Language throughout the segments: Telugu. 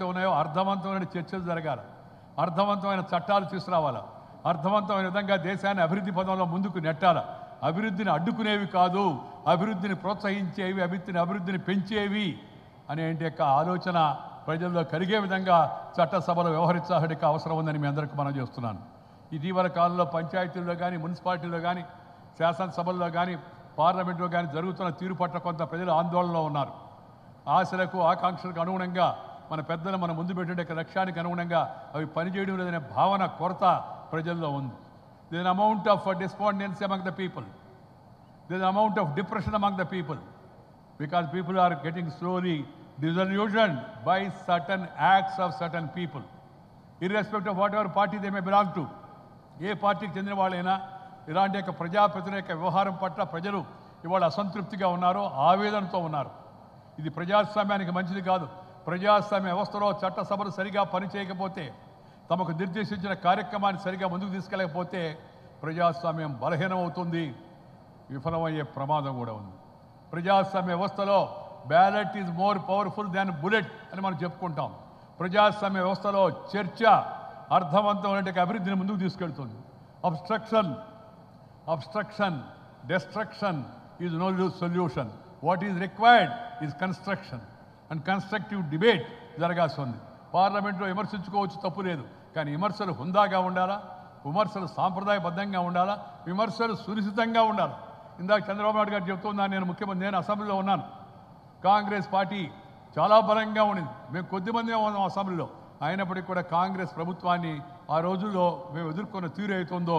ఉన్నాయో అర్థవంతమైన చర్చలు జరగాలి అర్థవంతమైన చట్టాలు తీసుకురావాలా అర్థవంతమైన విధంగా దేశాన్ని అభివృద్ధి పదంలో ముందుకు నెట్టాల అభివృద్ధిని అడ్డుకునేవి కాదు అభివృద్ధిని ప్రోత్సహించేవి అభివృద్ధిని అభివృద్ధిని పెంచేవి అనేటి యొక్క ఆలోచన ప్రజల్లో కలిగే విధంగా చట్టసభలో వ్యవహరించాల్సిన అవసరం ఉందని మీ అందరికీ మనం చేస్తున్నాను ఇటీవల కాలంలో పంచాయతీల్లో కానీ మున్సిపాలిటీలో కానీ శాసనసభల్లో కానీ పార్లమెంట్లో కానీ జరుగుతున్న తీరు పట్ల కొంత ప్రజలు ఆందోళనలో ఉన్నారు ఆశలకు ఆకాంక్షలకు అనుగుణంగా మన పెద్దలు మన ముందు పెట్టే లక్ష్యానికి అనుగుణంగా అవి పనిచేయడం లేదనే భావన కొరత ప్రజల్లో ఉంది this amount of despondency among the people this amount of depression among the people because people are getting slowly disillusioned by certain acts of certain people, irrespective of whatever party they may belong to. ఏ పార్టీకి చెందిన వాళ్ళైనా ఇలాంటి యొక్క ప్రజాప్రతినిధి యొక్క వ్యవహారం పట్ల ప్రజలు ఇవాళ అసంతృప్తిగా ఉన్నారు ఆవేదనతో ఉన్నారు ఇది ప్రజాస్వామ్యానికి మంచిది కాదు ప్రజాస్వామ్య వ్యవస్థలో చట్టసభలు సరిగా పనిచేయకపోతే తమకు నిర్దేశించిన కార్యక్రమాన్ని సరిగా ముందుకు తీసుకెళ్ళకపోతే ప్రజాస్వామ్యం బలహీనం అవుతుంది విఫలమయ్యే ప్రమాదం కూడా ఉంది ప్రజాస్వామ్య వ్యవస్థలో ballot is more powerful than bullet అని మనం చెప్పుకుంటాం ప్రజాస్వామ్య వ్యవస్థలో చర్చ అర్థవంతమైన అభివృద్ధిని ముందుకు తీసుకెళ్తుంది obstruction obstruction destruction is no solution what is required is construction and constructive debate జరగాల్సి ఉంది పార్లమెంట్లో విమర్శించుకోవచ్చు తప్పు లేదు కానీ విమర్శలు హుందాగా ఉండాలా విమర్శలు సాంప్రదాయబద్ధంగా ఉండాలా విమర్శలు సునిశ్చితంగా ఉండాలి ఇందాక చంద్రబాబు నాయుడు గారు చెప్తున్నా నేను ముఖ్యమంత్రి నేను అసెంబ్లీలో ఉన్నాను కాంగ్రెస్ పార్టీ చాలా బలంగా ఉండింది మేము కొద్దిమంది ఉన్నాం అసెంబ్లీలో అయినప్పటికీ కూడా కాంగ్రెస్ ప్రభుత్వాన్ని ఆ రోజుల్లో మేము ఎదుర్కొన్న తీరు అవుతుందో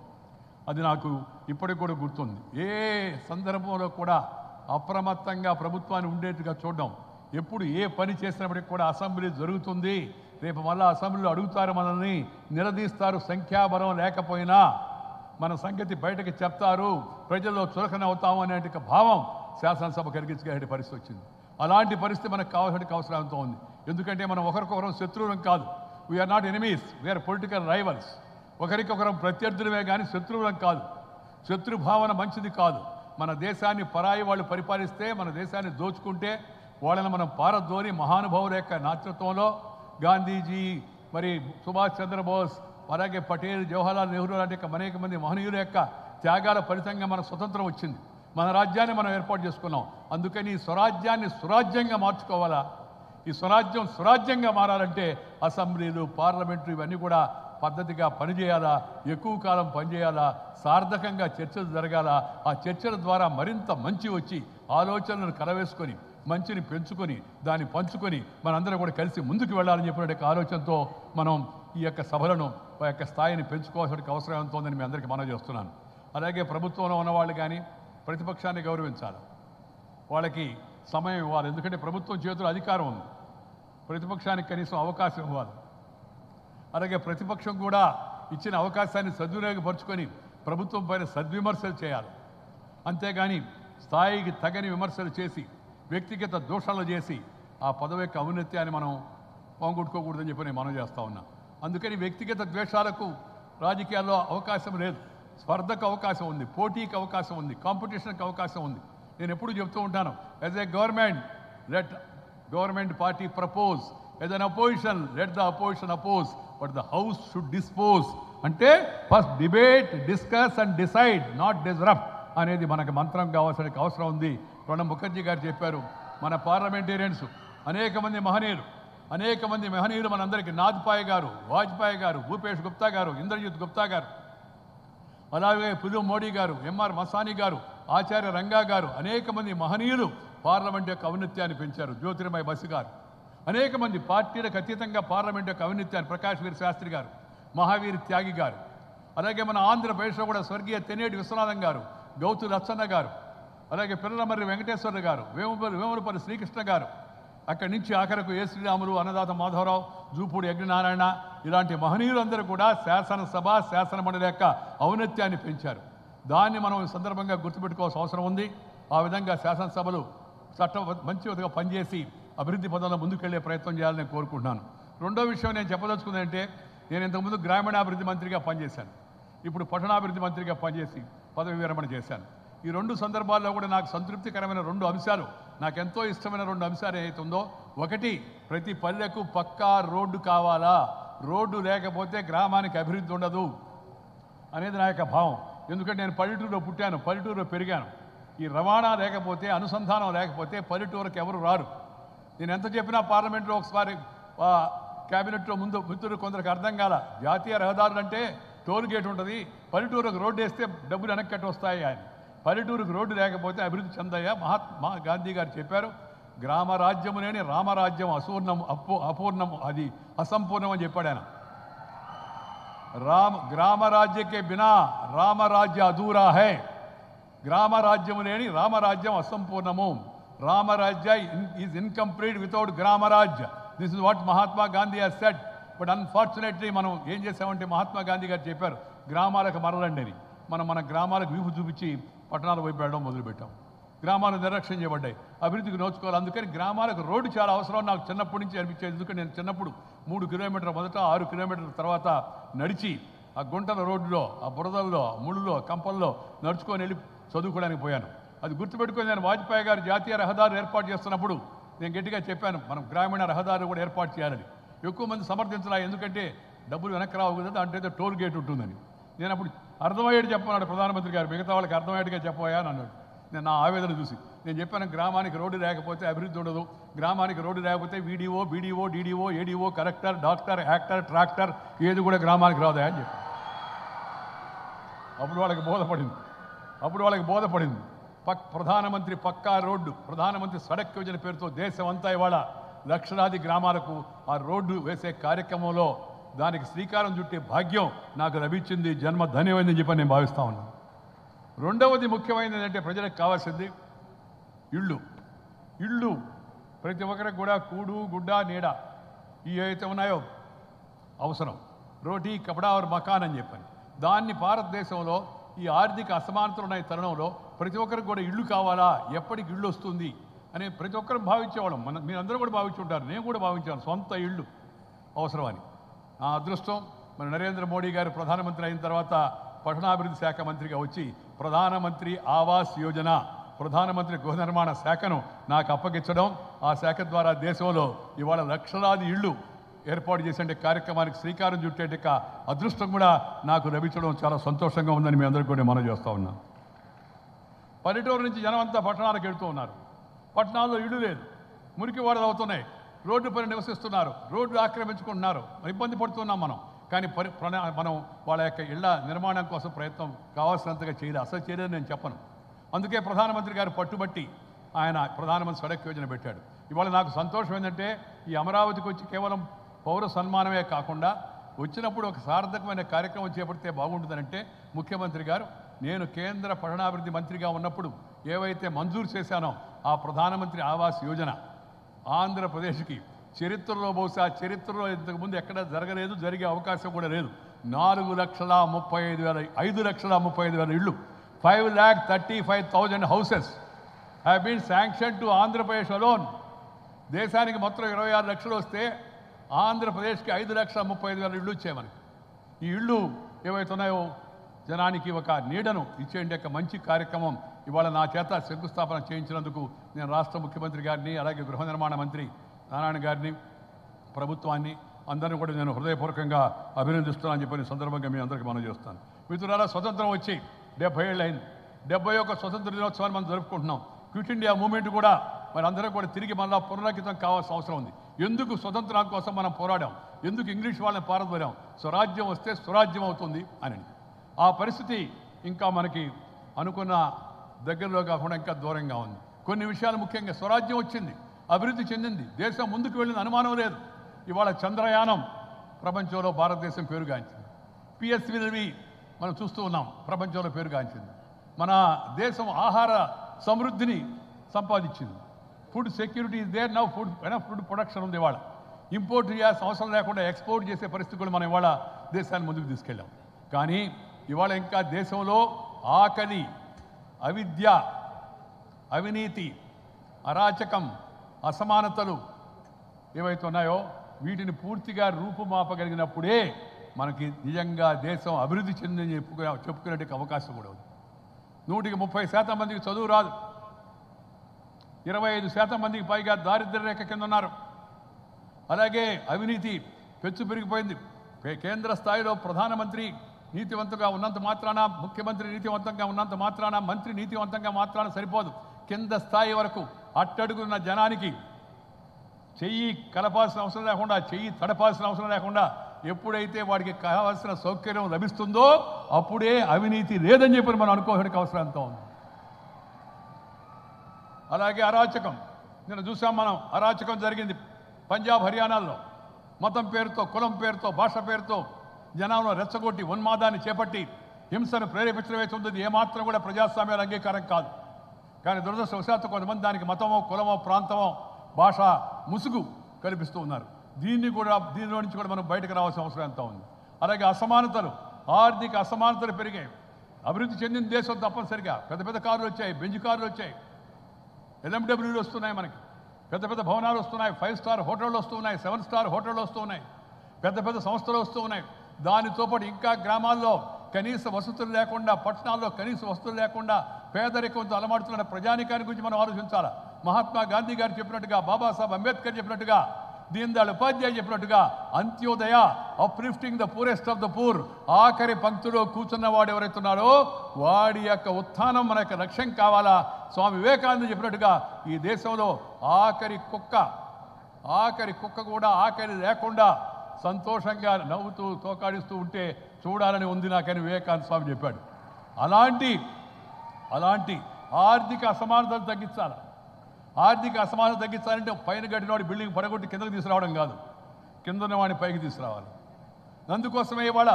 అది నాకు ఇప్పటికి కూడా గుర్తుంది ఏ సందర్భంలో కూడా అప్రమత్తంగా ప్రభుత్వాన్ని ఉండేట్టుగా చూడడం ఎప్పుడు ఏ పని చేసినప్పటికీ కూడా అసెంబ్లీ జరుగుతుంది రేపు మళ్ళా అసెంబ్లీలో అడుగుతారు మనల్ని నిలదీస్తారు సంఖ్యాబలం లేకపోయినా మన సంగతి బయటకు చెప్తారు ప్రజల్లో చులకన అవుతాము అనే భావం శాసనసభ కలిగించుకునే పరిస్థితి వచ్చింది అలాంటి పరిస్థితి మనకు కావాల్సిన అవసరంతో ఉంది ఎందుకంటే మనం ఒకరికొకరం శత్రువులం కాదు we are not enemies we are political rivals ఒకరికొకరం ప్రత్యర్థులమే కానీ శత్రువులం కాదు శత్రు భావన మంచిది కాదు మన దేశాన్ని పరాయి వాళ్ళు పరిపాలిస్తే మన దేశాన్ని దోచుకుంటే వాళ్ళని మనం పారద్రోని మహానుభావుల యొక్క నాయకత్వంలో గాంధీజీ మరి సుభాష్ చంద్రబోస్ అలాగే పటేల్ జవహర్లాల్ నెహ్రూ లాంటి యొక్క అనేక మంది మహనీయుల యొక్క త్యాగాల ఫలితంగా మన స్వతంత్రం వచ్చింది మన రాజ్యాన్ని మనం ఏర్పాటు చేసుకున్నాం అందుకని ఈ స్వరాజ్యాన్ని సురాజ్యంగా మార్చుకోవాలా ఈ స్వరాజ్యం సురాజ్యంగా మారాలంటే అసెంబ్లీలు పార్లమెంట్లు ఇవన్నీ కూడా పద్ధతిగా పనిచేయాలా ఎక్కువ కాలం పనిచేయాలా సార్థకంగా చర్చలు జరగాల ఆ చర్చల ద్వారా మరింత మంచి వచ్చి ఆలోచనలను కలవేసుకొని మంచిని పెంచుకొని దాన్ని పంచుకొని మనందరం కూడా కలిసి ముందుకు వెళ్ళాలని చెప్పిన యొక్క ఆలోచనతో మనం ఈ యొక్క సభలను ఆ యొక్క స్థాయిని పెంచుకోవాల్సిన అవసరం ఎంత ఉందని మీ అందరికీ మనం చేస్తున్నాను అలాగే ప్రభుత్వంలో ఉన్నవాళ్ళు కానీ ప్రతిపక్షాన్ని గౌరవించాలి వాళ్ళకి సమయం ఇవ్వాలి ఎందుకంటే ప్రభుత్వం చేతుల్లో అధికారం ఉంది ప్రతిపక్షానికి కనీసం అవకాశం ఇవ్వాలి అలాగే ప్రతిపక్షం కూడా ఇచ్చిన అవకాశాన్ని సద్వినియోగపరుచుకొని ప్రభుత్వం పైన సద్విమర్శలు చేయాలి అంతేగాని స్థాయికి తగని విమర్శలు చేసి వ్యక్తిగత దోషాలు చేసి ఆ పదవి యొక్క ఔన్నత్యాన్ని మనం పోగొట్టుకోకూడదని చెప్పి నేను మనం చేస్తా ఉన్నా అందుకని వ్యక్తిగత ద్వేషాలకు రాజకీయాల్లో అవకాశం లేదు స్పర్ధకు అవకాశం ఉంది పోటీకి అవకాశం ఉంది కాంపిటీషన్కి అవకాశం ఉంది నేను ఎప్పుడు చెప్తూ ఉంటాను as a government let government party propose as an opposition let the opposition oppose but the house should dispose అంటే first debate discuss and decide not disrupt అనేది మనకు మంత్రం కావాల్సిన అవసరం ఉంది ప్రణబ్ ముఖర్జీ గారు చెప్పారు మన పార్లమెంటేరియన్స్ అనేక మంది మహనీయులు అనేక మంది మహనీయులు మనందరికీ నాథ్పాయ్ గారు వాజ్పేయి గారు భూపేష్ గుప్తా గారు ఇంద్రజిత్ గుప్తా గారు అలాగే పుదు మోడీ గారు ఎంఆర్ మసాని గారు ఆచార్య రంగా గారు అనేక మంది మహనీయులు పార్లమెంట్ యొక్క ఔన్నత్యాన్ని పెంచారు జ్యోతిర్మయ బసు గారు అనేక మంది పార్టీలకు అతీతంగా పార్లమెంట్ యొక్క ఔన్నత్యాన్ని ప్రకాష్ వీర్ శాస్త్రి గారు మహావీర్ త్యాగి గారు అలాగే మన ఆంధ్రప్రదేశ్లో కూడా స్వర్గీయ తెనేటి విశ్వనాథం గారు గౌతు లచ్చన్న గారు అలాగే పిల్లలమర్రి వెంకటేశ్వర గారు వేముపల్లి వేములపల్లి శ్రీకృష్ణ గారు అక్కడి నుంచి ఆఖరకు ఏ శ్రీరాములు అన్నదాత మాధవరావు జూపూడి యజ్ఞనారాయణ ఇలాంటి మహనీయులందరూ కూడా శాసనసభ శాసనమండలి యొక్క ఔన్నత్యాన్ని పెంచారు దాన్ని మనం ఈ సందర్భంగా గుర్తుపెట్టుకోవాల్సిన అవసరం ఉంది ఆ విధంగా శాసనసభలు చట్టం మంచి విధంగా పనిచేసి అభివృద్ధి పదంలో ముందుకెళ్లే ప్రయత్నం చేయాలని నేను కోరుకుంటున్నాను రెండో విషయం నేను చెప్పదలుచుకుంది అంటే నేను ఇంతకుముందు గ్రామీణాభివృద్ధి మంత్రిగా పనిచేశాను ఇప్పుడు పట్టణాభివృద్ధి మంత్రిగా పనిచేసి పదవి విరమణ చేశాను ఈ రెండు సందర్భాల్లో కూడా నాకు సంతృప్తికరమైన రెండు అంశాలు నాకెంతో ఇష్టమైన రెండు అంశాలు ఏదైతుందో ఒకటి ప్రతి పల్లెకు పక్కా రోడ్డు కావాలా రోడ్డు లేకపోతే గ్రామానికి అభివృద్ధి ఉండదు అనేది నా యొక్క భావం ఎందుకంటే నేను పల్లెటూరులో పుట్టాను పల్లెటూరులో పెరిగాను ఈ రవాణా లేకపోతే అనుసంధానం లేకపోతే పల్లెటూరుకి ఎవరు రారు నేను ఎంత చెప్పినా పార్లమెంట్లో ఒకసారి ఆ, క్యాబినెట్లో ముందు మిత్రులు కొందరికి అర్థం కాల జాతీయ రహదారులు అంటే టోల్ గేట్ ఉంటుంది పల్లెటూరుకు రోడ్డు వేస్తే డబ్బులు వెనక్కి కట్టి వస్తాయి అని పల్లెటూరుకు రోడ్డు లేకపోతే అభివృద్ధి చెందయ్యా మహాత్మా గాంధీ గారు చెప్పారు గ్రామ రాజ్యము లేని రామరాజ్యం అసూర్ణం అపూ అపూర్ణం అది అసంపూర్ణం అని చెప్పాడు ఆయన రామ గ్రామ राज्य के बिना రామ రాజ్య అధూరా హై గ్రామ రాజ్యము లేని రామరాజ్యం అసంపూర్ణము Ramrajya is incomplete without Gramrajya this is what Mahatma Gandhi has set but unfortunately మనం ఏం చేసామంటే మహాత్మా గాంధీ గారు చెప్పారు గ్రామాలకు మరలండి అని మనం మన గ్రామాలకు వీపు చూపించి పట్టణాల వైపు వెళ్ళడం మొదలుపెట్టాం గ్రామాలు నిర్లక్ష్యం చేయబడ్డాయి అభివృద్ధికి నోచుకోవాలి అందుకని గ్రామాలకు రోడ్డు చాలా అవసరం నాకు చిన్నప్పటి నుంచి అనిపించేది ఎందుకంటే నేను చిన్నప్పుడు మూడు కిలోమీటర్ల మొదట ఆరు కిలోమీటర్ల తర్వాత నడిచి ఆ గుంటల రోడ్డులో ఆ బురదల్లో ఆ ముళ్ళులో కంపల్లో నడుచుకొని వెళ్ళి చదువుకోవడానికి పోయాను అది గుర్తుపెట్టుకొని నేను వాజ్పేయి గారు జాతీయ రహదారులు ఏర్పాటు చేస్తున్నప్పుడు నేను గట్టిగా చెప్పాను మనం గ్రామీణ రహదారులు కూడా ఏర్పాటు చేయాలని ఎక్కువ మంది సమర్థించలా ఎందుకంటే డబ్బులు వెనక్కి రావు కదా దాంట్లో ఏదో టోల్ గేట్ ఉంటుందని నేను అప్పుడు అర్థమయ్యేది చెప్పన్నాడు ప్రధానమంత్రి గారు మిగతా వాళ్ళకి అర్థమయ్యేట్టుగా చెప్పబోయా అని అన్నాడు నేను నా ఆవేదన చూసి నేను చెప్పాను గ్రామానికి రోడ్డు లేకపోతే అభివృద్ధి ఉండదు గ్రామానికి రోడ్డు లేకపోతే VDO BDO DDO ADO collector doctor actor tractor ఏది కూడా గ్రామానికి రాదా అని చెప్పి అప్పుడు వాళ్ళకి బోధపడింది అప్పుడు వాళ్ళకి బోధపడింది పక్ ప్రధానమంత్రి పక్కా రోడ్డు ప్రధానమంత్రి సడక్ యోజన పేరుతో దేశం అంతా ఇవాళ లక్షలాది గ్రామాలకు ఆ రోడ్డు వేసే కార్యక్రమంలో దానికి శ్రీకారం చుట్టే భాగ్యం నాకు లభించింది జన్మ ధన్యమైందని చెప్పి నేను భావిస్తా ఉన్నాను రెండవది ముఖ్యమైనది ఏంటంటే ప్రజలకు కావాల్సింది ఇళ్ళు ఇళ్ళు ప్రతి ఒక్కరికి కూడా కూడు గుడ్డ నీడ ఈ ఏవైతే ఉన్నాయో అవసరం రోటీ కపడా और మకాన్ అని చెప్పాను దాన్ని భారతదేశంలో ఈ ఆర్థిక అసమానతలు ఉన్న ఈ తరుణంలో ప్రతి ఒక్కరికి కూడా ఇల్లు కావాలా ఎప్పటికి ఇల్లు వస్తుంది అని ప్రతి ఒక్కరు భావించేవాళ్ళం మన మీరందరూ కూడా భావించుంటారు నేను కూడా భావించాను సొంత ఇల్లు అవసరమని ఆ అదృష్టం మన నరేంద్ర మోడీ గారు ప్రధానమంత్రి అయిన తర్వాత పట్టణాభివృద్ధి శాఖ మంత్రిగా వచ్చి ప్రధానమంత్రి ఆవాస్ యోజన ప్రధానమంత్రి గృహ నిర్మాణ శాఖను నాకు అప్పగించడం ఆ శాఖ ద్వారా దేశంలో ఇవాళ లక్షలాది ఇళ్ళు ఏర్పాటు చేసే కార్యక్రమానికి శ్రీకారం చుట్టేట అదృష్టం కూడా నాకు లభించడం చాలా సంతోషంగా ఉందని మీ అందరికీ కూడా మనం చేస్తూ ఉన్నాను పల్లెటూరు నుంచి జనం అంతా పట్టణాలకు వెళ్తూ ఉన్నారు పట్టణాల్లో ఇళ్ళు లేదు మురికి వాడలు అవుతున్నాయి రోడ్డు పైన నివసిస్తున్నారు రోడ్లు ఆక్రమించుకుంటున్నారు ఇబ్బంది పడుతున్నాం మనం కానీ పరి ప్రణా- మనం వాళ్ళ యొక్క ఇళ్ల నిర్మాణం కోసం ప్రయత్నం కావాల్సినంతగా చేయలేదు అసలు చేయలేదు నేను చెప్పను అందుకే ప్రధానమంత్రి గారు పట్టుబట్టి ఆయన ప్రధానమంత్రి సడక్ యోజన పెట్టాడు ఇవాళ నాకు సంతోషం ఏంటంటే ఈ అమరావతికి వచ్చి కేవలం పౌర సన్మానమే కాకుండా వచ్చినప్పుడు ఒక సార్థకమైన కార్యక్రమం చేపడితే బాగుంటుందనంటే ముఖ్యమంత్రి గారు నేను కేంద్ర పట్టణాభివృద్ధి మంత్రిగా ఉన్నప్పుడు ఏవైతే మంజూరు చేశానో ఆ ప్రధానమంత్రి ఆవాస్ యోజన ఆంధ్రప్రదేశ్కి చరిత్రలో బహుశా చరిత్రలో ఇంతకుముందు ఎక్కడ జరగలేదు జరిగే అవకాశం కూడా లేదు నాలుగు లక్షల ముప్పై ఐదు వేల ఐదు లక్షల ముప్పై ఐదు వేల ఇళ్ళు five lakh thirty five thousand houses have been sanction to Andhra Pradesh alone దేశానికి మొత్తం ఇరవై ఆరు లక్షలు వస్తే ఆంధ్రప్రదేశ్కి ఐదు లక్షల ముప్పై ఐదు వేల ఇళ్ళు వచ్చాయి మనకి ఈ ఇళ్ళు ఏవైతే ఉన్నాయో జనానికి ఒక నీడను ఇచ్చేంటి యొక్క మంచి కార్యక్రమం ఇవాళ నా చేత శంకుస్థాపన చేయించినందుకు నేను రాష్ట్ర ముఖ్యమంత్రి గారిని అలాగే గృహ నిర్మాణ మంత్రి నారాయణ గారిని ప్రభుత్వాన్ని అందరిని కూడా నేను హృదయపూర్వకంగా అభినందిస్తున్నానని చెప్పి ఈ సందర్భంగా మీ అందరికీ మనం చేస్తాను మిత్రులారా స్వతంత్రం వచ్చి డెబ్బై ఏళ్ళు అయింది డెబ్బై ఒక్క స్వతంత్ర దినోత్సవాన్ని మనం జరుపుకుంటున్నాం క్విట్ ఇండియా మూమెంట్ కూడా మరి అందరూ కూడా తిరిగి మళ్ళా పునరాంకితం కావాల్సిన అవసరం ఉంది ఎందుకు స్వతంత్రం కోసం మనం పోరాడాం ఎందుకు ఇంగ్లీష్ వాళ్ళని పారదోరాం స్వరాజ్యం వస్తే స్వరాజ్యం అవుతుంది అని ఆ పరిస్థితి ఇంకా మనకి అనుకున్న దగ్గరలో కాకుండా ఇంకా దూరంగా ఉంది కొన్ని విషయాలు ముఖ్యంగా స్వరాజ్యం వచ్చింది అభివృద్ధి చెందింది దేశం ముందుకు వెళ్ళిన అనుమానం లేదు ఇవాళ చంద్రయానం ప్రపంచంలో భారతదేశం పేరుగాంచింది పిఎస్వివి మనం చూస్తూ ఉన్నాం ప్రపంచంలో పేరుగాంచింది మన దేశం ఆహార సమృద్ధిని సంపాదించింది food security is there now food food production ఉంది ఇవాళ ఇంపోర్ట్ చేయాల్సిన అవసరం లేకుండా ఎక్స్పోర్ట్ చేసే పరిస్థితి కూడా మనం ఇవాళ దేశాన్ని ముందుకు తీసుకెళ్ళాం కానీ ఇవాళ ఇంకా దేశంలో ఆకలి అవిద్య అవినీతి అరాచకం అసమానతలు ఏవైతే ఉన్నాయో వీటిని పూర్తిగా రూపుమాపగలిగినప్పుడే మనకి నిజంగా దేశం అభివృద్ధి చెందని చెప్పుకునే చెప్పుకునే అవకాశం కూడా ఉంది నూటికి ముప్పై శాతం మందికి చదువు రాదు ఇరవై ఐదు శాతం మందికి పైగా దారిద్ర్య రేఖ కింద ఉన్నారు అలాగే అవినీతి పెచ్చు పెరిగిపోయింది కే- కేంద్ర స్థాయిలో ప్రధానమంత్రి నీతివంతంగా ఉన్నంత మాత్రాన ముఖ్యమంత్రి నీతివంతంగా ఉన్నంత మాత్రాన మంత్రి నీతివంతంగా మాత్రాన సరిపోదు కింద స్థాయి వరకు అట్టడుగున్న జనానికి చెయ్యి కలపాల్సిన అవసరం లేకుండా చెయ్యి తడపాల్సిన అవసరం లేకుండా ఎప్పుడైతే వాడికి కావాల్సిన సౌకర్యం లభిస్తుందో అప్పుడే అవినీతి లేదని చెప్పి మనం అనుకోవడానికి అవసరం ఎంతో ఉంది అలాగే అరాచకం నిన్న చూసాం మనం అరాచకం జరిగింది పంజాబ్ హర్యానాల్లో మతం పేరుతో కులం పేరుతో భాష పేరుతో జనాలను రెచ్చగొట్టి ఉన్మాదాన్ని చేపట్టి హింసను ప్రేరేపించడమే ఉంది ఏమాత్రం కూడా ప్రజాస్వామ్యాల అంగీకారం కాదు కానీ దురదృష్టవశాత్తు కొంతమంది దానికి మతమో కులమో ప్రాంతమో భాష ముసుగు కల్పిస్తూ ఉన్నారు దీన్ని కూడా దీనిలో నుంచి కూడా మనం బయటకు రావాల్సిన అవసరం ఎంత ఉంది అలాగే అసమానతలు ఆర్థిక అసమానతలు పెరిగాయి అభివృద్ధి చెందిన దేశం తప్పనిసరిగా పెద్ద పెద్ద కార్లు వచ్చాయి బెంజ్ కార్లు వచ్చాయి ఎల్ఎండబ్ల్యూలు వస్తున్నాయి మనకి పెద్ద పెద్ద భవనాలు వస్తున్నాయి ఫైవ్ స్టార్ హోటళ్ళు వస్తున్నాయి సెవెన్ స్టార్ హోటళ్ళు వస్తున్నాయి పెద్ద పెద్ద సంస్థలు వస్తూ ఉన్నాయి దానితో పాటు ఇంకా గ్రామాల్లో కనీస వసతులు లేకుండా పట్టణాల్లో కనీస వసతులు లేకుండా పేదరికంతో అలమాడుతున్న ప్రజానికాన్ని గురించి మనం ఆలోచించాలా మహాత్మా గాంధీ గారు చెప్పినట్టుగా బాబాసాహెబ్ అంబేద్కర్ చెప్పినట్టుగా దీన్ దయాళ్ ఉపాధ్యాయ చెప్పినట్టుగా Antyodaya uplifting the poorest of the poor ఆఖరి పంక్తిలో కూర్చున్న వాడు ఎవరైతే ఉన్నారో వాడి యొక్క ఉత్థానం మన యొక్క లక్ష్యం కావాలా స్వామి వివేకానంద చెప్పినట్టుగా ఈ దేశంలో ఆఖరి కుక్క ఆఖరి కుక్క కూడా ఆఖరి లేకుండా సంతోషంగా నవ్వుతూ తోకాడిస్తూ ఉంటే చూడాలని ఉంది నాకని వివేకానంద స్వామి చెప్పాడు అలాంటి అలాంటి ఆర్థిక అసమానతలు తగ్గించాలి ఆర్థిక అసమానత తగ్గించాలంటే పైన కట్టినవాడి బిల్డింగ్ పడగొట్టి కిందకి తీసుకురావడం కాదు కింద ఉన్నవాడిని పైకి తీసుకురావాలి అందుకోసమే ఇవాళ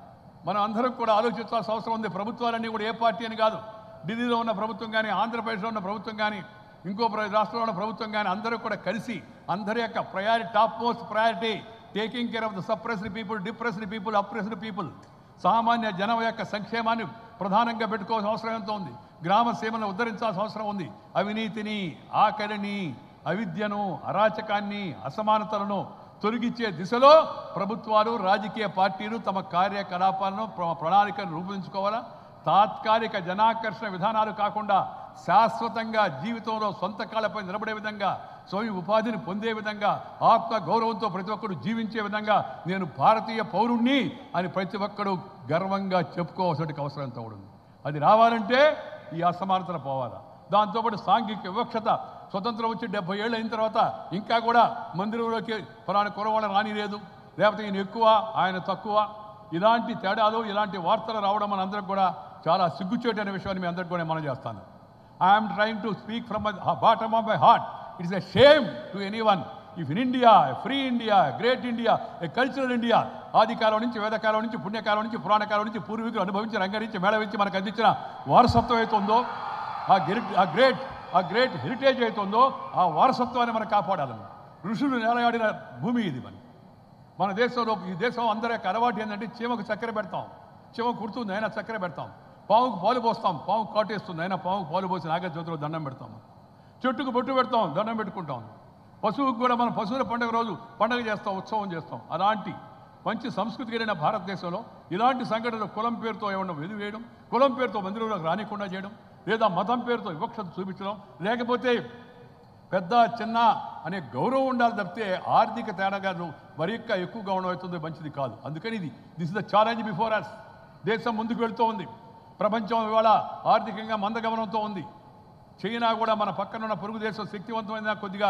మనం అందరం కూడా ఆలోచించాల్సిన అవసరం ఉంది ప్రభుత్వాలన్నీ కూడా ఏ పార్టీ అని కాదు ఢిల్లీలో ఉన్న ప్రభుత్వం కానీ ఆంధ్రప్రదేశ్లో ఉన్న ప్రభుత్వం కానీ ఇంకో ప్ర- రాష్ట్రంలో ఉన్న ప్రభుత్వం కానీ అందరూ కూడా కలిసి అందరి యొక్క priority top most priority taking care of the suppressed people depressed people oppressed people సామాన్య జనం యొక్క సంక్షేమాన్ని ప్రధానంగా పెట్టుకోవాల్సిన అవసరం ఎంతో ఉంది గ్రామ సీమను ఉద్ధరించాల్సిన అవసరం ఉంది అవినీతిని ఆకలిని అవిద్యను అరాచకాన్ని అసమానతలను తొలగించే దిశలో ప్రభుత్వాలు రాజకీయ పార్టీలు తమ కార్యకలాపాలను ప్ర- ప్రణాళికను రూపొందించుకోవాలా తాత్కాలిక జనాకర్షణ విధానాలు కాకుండా శాశ్వతంగా జీవితంలో సొంత కాళ్ళపై నిలబడే విధంగా స్వయం ఉపాధిని పొందే విధంగా ఆత్మ గౌరవంతో ప్రతి ఒక్కరు జీవించే విధంగా నేను భారతీయ పౌరుణ్ణి అని ప్రతి ఒక్కరు గర్వంగా చెప్పుకోవాల్సిన అవసరం ఎంత కూడా ఉంది అది రావాలంటే ఈ అసమానతలు పోవాలా దాంతోపాటు సాంఘిక వివక్షత స్వతంత్రం వచ్చి డెబ్బై ఏళ్ళు అయిన తర్వాత ఇంకా కూడా మందిరంలోకి ఫలానా కురవాళ్ళ రానిలేదు లేకపోతే ఈయన ఎక్కువ ఆయన తక్కువ ఇలాంటి తేడాలు ఇలాంటి వార్తలు రావడం మన అందరికి కూడా చాలా సిగ్గుచేటు అనే విషయాన్ని మీ అందరికి కూడా మనం చేస్తాను I'm trying to speak from bottom of my heart it's a shame to any one if in India free India great India a cultural India ఆదికాలం నుంచి వేదకాలం నుంచి పుణ్యకాలం నుంచి పురాణకాలం నుంచి పూర్వీకులు అనుభవించి రంగరించి మేళవించి మనకు అందించిన వారసత్వం అయితే ఉందో ఆ గిరి ఆ గ్రేట్ ఆ గ్రేట్ హెరిటేజ్ అయితే ఉందో ఆ వారసత్వాన్ని మనం కాపాడాలని ఋషులు నేలయాడిన భూమి ఇది మన మన దేశంలో ఈ దేశం అందరి యొక్క అలవాటు ఏంటంటే చీమకు చక్కెర పెడతాం చీమ కుడుతుంది అయినా చక్కెర పెడతాం పావుకు పాలు పోస్తాం పావు కాటేస్తుంది అయినా పావుకు పాలు పోసి నాగ జ్యోతిలో దండం పెడతాం చెట్టుకు బొట్టు పెడతాం దండం పెట్టుకుంటాం పశువుకు కూడా మనం పశువుల పండుగ రోజు పండుగ చేస్తాం ఉత్సవం చేస్తాం అలాంటి మంచి సంస్కృతి కలిగిన భారతదేశంలో ఇలాంటి సంఘటనలు కులం పేరుతో ఏమన్నా వెలివేయడం కులం పేరుతో మందిరంలోకి రానికుండా చేయడం లేదా మతం పేరుతో వివక్షత చూపించడం లేకపోతే పెద్ద చిన్న అనే గౌరవం ఉండాలి తప్పితే ఆర్థిక తేడాగాలు మరి యొక్క ఎక్కువగా ఉండడం అవుతుంది మంచిది కాదు అందుకని ఇది this is the challenge before us దేశం ముందుకు వెళ్తూ ఉంది ప్రపంచం ఇవాళ ఆర్థికంగా మందగమనంతో ఉంది చైనా కూడా మన పక్కన ఉన్న పొరుగు దేశం శక్తివంతమైన కొద్దిగా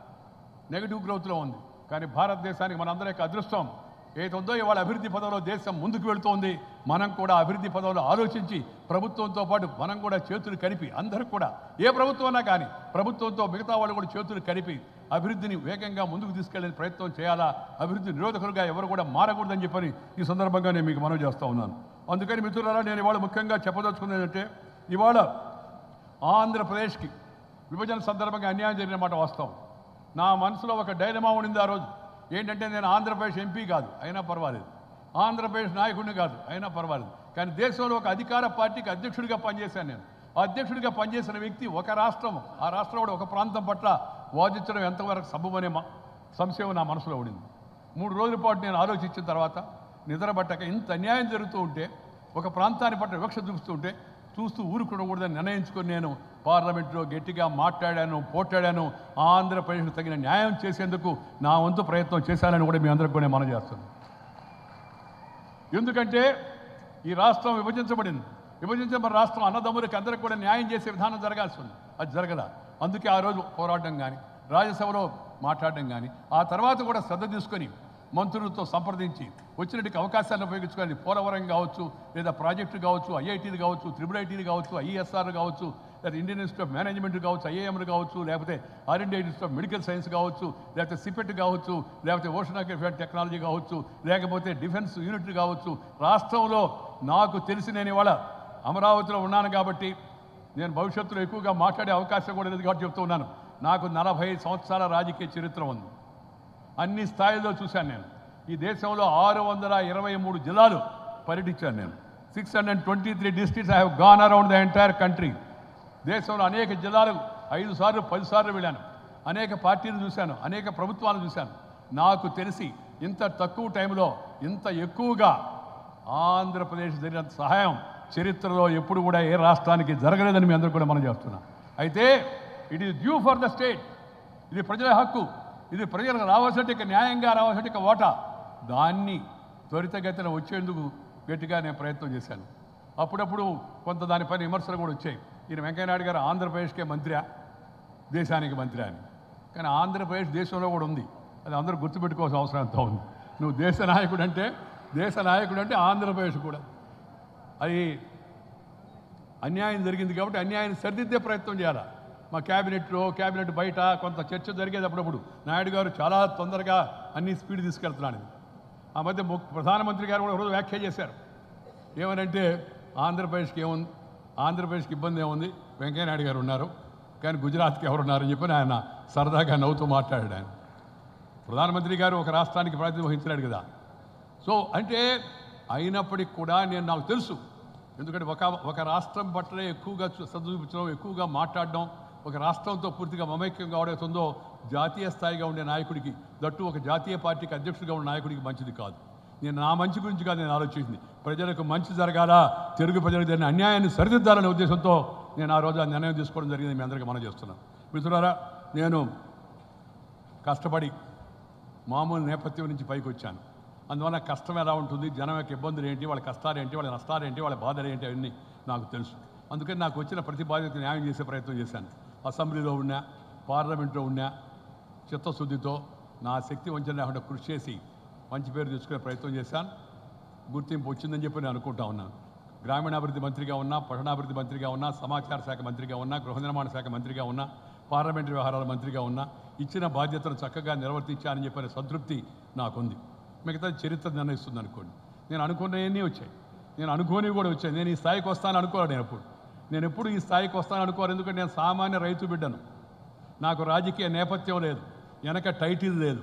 నెగిటివ్ గ్రోత్లో ఉంది కానీ భారతదేశానికి మనందరి యొక్క అదృష్టం ఏదైతుందో ఇవాళ అభివృద్ధి పదంలో దేశం ముందుకు వెళుతోంది మనం కూడా అభివృద్ధి పదంలో ఆలోచించి ప్రభుత్వంతో పాటు మనం కూడా చేతులు కలిపి అందరూ కూడా ఏ ప్రభుత్వమైనా కానీ ప్రభుత్వంతో మిగతా వాళ్ళు కూడా చేతులు కలిపి అభివృద్ధిని వేగంగా ముందుకు తీసుకెళ్లే ప్రయత్నం చేయాలా అభివృద్ధి నిరోధకులుగా ఎవరు కూడా మారకూడదని చెప్పని ఈ సందర్భంగా నేను మీకు మనవి చేస్తూ ఉన్నాను అందుకని మిత్రులారా నేను ఇవాళ ముఖ్యంగా చెప్పదలుచుకున్నది ఏంటంటే ఇవాళ ఆంధ్రప్రదేశ్కి విభజన సందర్భంగా అన్యాయం జరిగిన మాట వాస్తవం నా మనసులో ఒక డైలమా ఉండింది ఆ రోజు ఏంటంటే నేను ఆంధ్రప్రదేశ్ ఎంపీ కాదు అయినా పర్వాలేదు ఆంధ్రప్రదేశ్ నాయకుడిని కాదు అయినా పర్వాలేదు కానీ దేశంలో ఒక అధికార పార్టీకి అధ్యక్షుడిగా పనిచేశాను నేను ఆ అధ్యక్షుడిగా పనిచేసిన వ్యక్తి ఒక రాష్ట్రం ఆ రాష్ట్రంలో ఒక ప్రాంతం పట్ల వాదించడం ఎంతవరకు సబబనే మా సంశయం నా మనసులో ఉండింది మూడు రోజుల పాటు నేను ఆలోచించిన తర్వాత నిద్రపట్టక ఇంత అన్యాయం జరుగుతూ ఉంటే ఒక ప్రాంతాన్ని పట్ల వివక్ష చూపుతూ ఉంటే చూస్తూ ఊరుకోకూడదని నిర్ణయించుకొని నేను పార్లమెంట్లో గట్టిగా మాట్లాడాను పోట్లాడాను ఆంధ్రప్రదేశ్కు తగిన న్యాయం చేసేందుకు నా వంతు ప్రయత్నం చేశానని కూడా మీ అందరికి కూడా మనం చేస్తున్నాను ఎందుకంటే ఈ రాష్ట్రం విభజించబడింది విభజించబడిన రాష్ట్రం అన్నదమ్ములకి అందరికి కూడా న్యాయం చేసే విధానం జరగాల్సి ఉంది అది జరగల అందుకే ఆ రోజు పోరాటం కానీ రాజ్యసభలో మాట్లాడడం కానీ ఆ తర్వాత కూడా శ్రద్ధ తీసుకొని మంత్రులతో సంప్రదించి వచ్చినట్టుకి అవకాశాలను ఉపయోగించుకొని పోలవరం కావచ్చు లేదా ప్రాజెక్టు కావచ్చు ఐఐటీలు కావచ్చు త్రిబుల్ ఐటీలు కావచ్చు ఐఎస్ఆర్ కావచ్చు లేదా ఇండియన్ ఇన్స్టిట్యూట్ ఆఫ్ మేనేజ్మెంట్ కావచ్చు ఐఏఎంలు కావచ్చు లేకపోతే all India institute of medical science కావచ్చు లేకపోతే సిపెట్ కావచ్చు లేకపోతే ఓషనోగ్రఫీ టెక్నాలజీ కావచ్చు లేకపోతే డిఫెన్స్ యూనిట్ కావచ్చు రాష్ట్రంలో నాకు తెలిసి నేను ఇవాళ అమరావతిలో ఉన్నాను కాబట్టి నేను భవిష్యత్తులో ఎక్కువగా మాట్లాడే అవకాశం కూడా లేదు కాబట్టి చెప్తూ ఉన్నాను నాకు నలభై సంవత్సరాల రాజకీయ చరిత్ర ఉంది అన్ని స్థాయిల్లో చూశాను నేను ఈ దేశంలో ఆరు వందల ఇరవై మూడు జిల్లాలు పర్యటించాను నేను six hundred twenty three districts I have gone around the entire country దేశంలో అనేక జిల్లాలు ఐదు సార్లు పది సార్లు వెళ్ళాను అనేక పార్టీలు చూశాను అనేక ప్రభుత్వాలు చూశాను నాకు తెలిసి ఇంత తక్కువ టైంలో ఇంత ఎక్కువగా ఆంధ్రప్రదేశ్ జరిగినంత సహాయం చరిత్రలో ఎప్పుడు కూడా ఏ రాష్ట్రానికి జరగలేదని మీ అందరూ కూడా మనం చేస్తున్నాం అయితే it is due for the state ఇది ప్రజల హక్కు ఇది ప్రజలకు రావాల్సిన న్యాయంగా రావాల్సిన ఓటా దాన్ని త్వరితగతిన వచ్చేందుకు గట్టిగా నేను ప్రయత్నం చేశాను అప్పుడప్పుడు కొంత దానిపైన విమర్శలు కూడా వచ్చాయి ఈయన వెంకయ్యనాయుడు గారు ఆంధ్రప్రదేశ్కే మంత్రియా దేశానికి మంత్రి అని కానీ ఆంధ్రప్రదేశ్ దేశంలో కూడా ఉంది అది అందరూ గుర్తుపెట్టుకోవాల్సిన అవసరం ఎంతో ఉంది నువ్వు దేశ నాయకుడు అంటే దేశ నాయకుడు అంటే ఆంధ్రప్రదేశ్ కూడా అది అన్యాయం జరిగింది కాబట్టి అన్యాయాన్ని సరిదిద్దే ప్రయత్నం చేయాలి మా క్యాబినెట్లో క్యాబినెట్ బయట కొంత చర్చ జరిగేది అప్పుడప్పుడు నాయుడు గారు చాలా తొందరగా అన్ని స్పీడ్ తీసుకెళ్తున్నాడు ఆ మధ్య ము- ప్రధానమంత్రి గారు కూడా ఒకరోజు వ్యాఖ్య చేశారు ఏమనంటే ఆంధ్రప్రదేశ్కి ఏముంది ఆంధ్రప్రదేశ్కి ఇబ్బంది ఏముంది వెంకయ్యనాయుడు గారు ఉన్నారు కానీ గుజరాత్కి ఎవరు ఉన్నారని చెప్పి ఆయన సరదాగా నవ్వుతూ మాట్లాడాడు ఆయన ప్రధానమంత్రి గారు ఒక రాష్ట్రానికి ప్రాతినిధ్యం వహించినాడు కదా సో అంటే అయినప్పటికీ కూడా నేను నాకు తెలుసు ఎందుకంటే ఒక ఒక రాష్ట్రం పట్లనే ఎక్కువగా చూ- శ్రద్ధ చూపించడం ఎక్కువగా మాట్లాడడం ఒక రాష్ట్రంతో పూర్తిగా మమైక్యం కావడంతో జాతీయ స్థాయిగా ఉండే నాయకుడికి దట్టు ఒక జాతీయ పార్టీకి అధ్యక్షుడిగా ఉన్న నాయకుడికి మంచిది కాదు నేను నా మంచి గురించి కాదు నేను ఆలోచించింది ప్రజలకు మంచి జరగాల తెలుగు ప్రజలకు జరిగిన అన్యాయాన్ని సరిదిద్దాలనే ఉద్దేశంతో నేను ఆ రోజు ఆ నిర్ణయం తీసుకోవడం జరిగింది మీ అందరికీ మనం చేస్తున్నాను మిత్రులారా నేను కష్టపడి మామూలు నేపథ్యం నుంచి పైకి వచ్చాను అందువల్ల కష్టం ఎలా ఉంటుంది జనం యొక్క ఇబ్బందులు ఏంటి వాళ్ళ కష్టాలు ఏంటి వాళ్ళ నష్టాలు ఏంటి వాళ్ళ బాధలు ఏంటి అవన్నీ నాకు తెలుసు అందుకని నాకు వచ్చిన ప్రతి బాధ్యత న్యాయం చేసే ప్రయత్నం చేశాను అసెంబ్లీలో ఉన్నా పార్లమెంట్లో ఉన్నా చిత్తశుద్ధితో నా శక్తి వంచన లేకుండా కృషి చేసి మంచి పేరు తెచ్చుకునే ప్రయత్నం చేశాను గుర్తింపు వచ్చిందని చెప్పి నేను అనుకుంటా ఉన్నాను గ్రామీణాభివృద్ధి మంత్రిగా ఉన్నా పట్టణాభివృద్ధి మంత్రిగా ఉన్నా సమాచార శాఖ మంత్రిగా ఉన్నా గృహ నిర్మాణ శాఖ మంత్రిగా ఉన్నా పార్లమెంటరీ వ్యవహారాల మంత్రిగా ఉన్నా ఇచ్చిన బాధ్యతను చక్కగా నిర్వర్తించానని చెప్పిన సంతృప్తి నాకుంది మిగతా చరిత్ర నిర్ణయిస్తుంది అనుకోండి నేను అనుకున్నవన్నీ వచ్చాయి నేను అనుకోని కూడా వచ్చాయి నేను ఈ స్థాయికి వస్తాను అనుకోవాలి నేను ఎప్పుడు నేను ఎప్పుడు ఈ స్థాయికి వస్తాను అనుకోవాలి ఎందుకంటే నేను సామాన్య రైతు బిడ్డను నాకు రాజకీయ నేపథ్యం లేదు వెనక టైటిల్ లేదు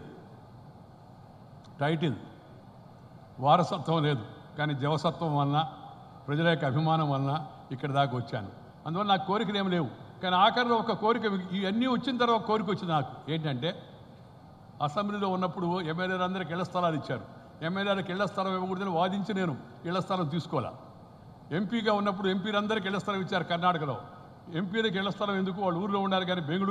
టైటిల్ వారసత్వం లేదు కానీ జవసత్వం వలన ప్రజల యొక్క అభిమానం వలన ఇక్కడ దాకా వచ్చాను అందువల్ల నాకు కోరికలు ఏమి లేవు కానీ ఆఖరిలో ఒక కోరిక ఇవన్నీ వచ్చిన తర్వాత ఒక కోరిక వచ్చింది నాకు ఏంటంటే అసెంబ్లీలో ఉన్నప్పుడు ఎమ్మెల్యేలు అందరికి ఇళ్ల స్థలాలు ఇచ్చారు ఎమ్మెల్యేలకు ఇళ్ల స్థలం ఇవ్వకూడదని వాదించి నేను ఇళ్ల స్థలం తీసుకోవాలా ఎంపీగా ఉన్నప్పుడు ఎంపీలందరికీ ఇళ్ల స్థలం ఇచ్చారు కర్ణాటకలో ఎంపీలకు ఇళ్ల స్థలం ఎందుకు వాళ్ళు ఊర్లో ఉండాలి కానీ బెంగళూరు